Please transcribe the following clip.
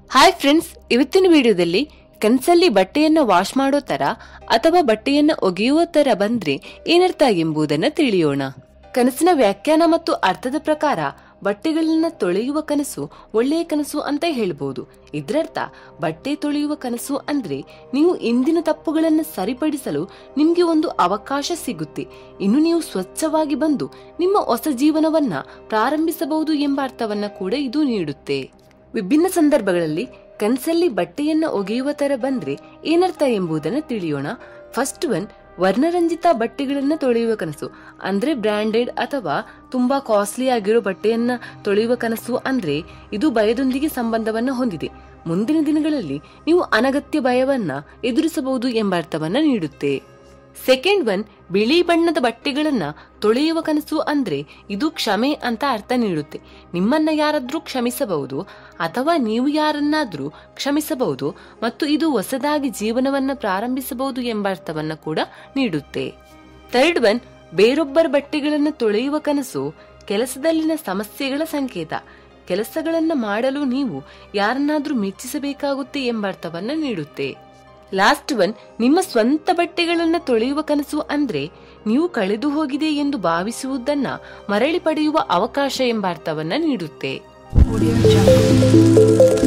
Hi friends ಇವತ್ತಿನ ವಿಡಿಯೋದಲ್ಲಿ ಕನ್ಸಲ್ಲಿ ಬಟ್ಟೆಯನ್ನ ವಾಶ್ ಮಾಡೋ ತರ ಅಥವಾ ಬಟ್ಟೆಯನ್ನ ಒಗೆಯುವ ತರ ಬಂದ್ರೆ ಏನರ್ಥ ಎಂಬುದನ್ನ ತಿಳಿಯೋಣ ಕನಸಿನ ವ್ಯಾಖ್ಯಾನ ಮತ್ತು ಅರ್ಥದ ಪ್ರಕಾರ ಬಟ್ಟೆಗಳನ್ನ ತೊಳೆಯುವ ಕನಸು ಒಳ್ಳೆಯ ಕನಸು ಅಂತ ಹೇಳ್ಬೋದು ಇದ್ರರ್ಥ ಬಟ್ಟೆ ತೊಳೆಯುವ ಕನಸು ಅಂದ್ರೆ ನೀವು ಇಂದಿನ ತಪ್ಪುಗಳನ್ನ ಸರಿಪಡಿಸಲು ನಿಮ್ಗೆ ಒಂದು ಅವಕಾಶ ಸಿಗುತ್ತೆ ಇನ್ನು ನೀವು ಸ್ವಚ್ಛವಾಗಿ ಬಂದು ನಿಮ್ಮ ಹೊಸ ಜೀವನವನ್ನ ಪ್ರಾರಂಭಿಸಬಹುದು ಎಂಬ ಅರ್ಥವನ್ನ ಕೂಡ ಇದು ನೀಡುತ್ತೆ ವಿಭಿನ್ನ ಸಂದರ್ಭಗಳಲ್ಲಿ ಕನ್ಸಲ್ಲಿ ಬಟ್ಟೆಯನ್ನ ಒಗೆಯುವ ತರ ಬಂದ್ರೆ ಏನರ್ಥ ಎಂಬುದನ್ನ ತಿಳಿಯೋಣ ಫಸ್ಟ್ ಒನ್ ವರ್ಣರಂಜಿತ ಬಟ್ಟೆಗಳನ್ನ ತೊಳೆಯುವ ಕನಸು ಅಂದ್ರೆ ಬ್ರಾಂಡೆಡ್ ಅಥವಾ ತುಂಬಾ ಕಾಸ್ಟ್ಲಿ ಆಗಿರೋ ಬಟ್ಟೆಯನ್ನ ತೊಳೆಯುವ ಕನಸು ಅಂದ್ರೆ ಇದು ಭಯದೊಂದಿಗೆ ಸಂಬಂಧವನ್ನ ಹೊಂದಿದೆ ಮುಂದಿನ ದಿನಗಳಲ್ಲಿ ನೀವು ಅನಗತ್ಯ ಭಯವನ್ನ ಎದುರಿಸಬಹುದು ಎಂಬ ಅರ್ಥವನ್ನ ನೀಡುತ್ತೆ ಸೆಕೆಂಡ್ ಒನ್ ಬಿಳಿ ಬಣ್ಣದ ಬಟ್ಟೆಗಳನ್ನ ತೊಳೆಯುವ ಕನಸು ಅಂದ್ರೆ ಇದು ಕ್ಷಮೆ ಅಂತ ಅರ್ಥ ನೀಡುತ್ತೆ ನಿಮ್ಮನ್ನ ಯಾರಾದ್ರೂ ಕ್ಷಮಿಸಬಹುದು ಅಥವಾ ನೀವು ಯಾರನ್ನಾದ್ರೂ ಕ್ಷಮಿಸಬಹುದು ಮತ್ತು ಇದು ಹೊಸದಾಗಿ ಜೀವನವನ್ನ ಪ್ರಾರಂಭಿಸಬಹುದು ಎಂಬ ಅರ್ಥವನ್ನ ಕೂಡ ನೀಡುತ್ತೆ ಥರ್ಡ್ ಒನ್ ಬೇರೊಬ್ಬರ ಬಟ್ಟೆಗಳನ್ನ ತೊಳೆಯುವ ಕನಸು ಕೆಲಸದಲ್ಲಿನ ಸಮಸ್ಯೆಗಳ ಸಂಕೇತ ಕೆಲಸಗಳನ್ನ ಮಾಡಲು ನೀವು ಯಾರನ್ನಾದ್ರೂ ಮೆಚ್ಚಿಸಬೇಕಾಗುತ್ತೆ ಎಂಬ ಅರ್ಥವನ್ನ ನೀಡುತ್ತೆ ಲಾಸ್ಟ್ ಒನ್ ನಿಮ್ಮ ಸ್ವಂತ ಬಟ್ಟೆಗಳನ್ನ ತೊಳೆಯುವ ಕನಸು ಅಂದ್ರೆ ನೀವು ಕಳೆದು ಹೋಗಿದೆ ಎಂದು ಭಾವಿಸುವುದನ್ನ ಮರಳಿ ಪಡೆಯುವ ಅವಕಾಶ ಎಂಬ ಅರ್ಥವನ್ನ ನೀಡುತ್ತೆ Audio Jungle.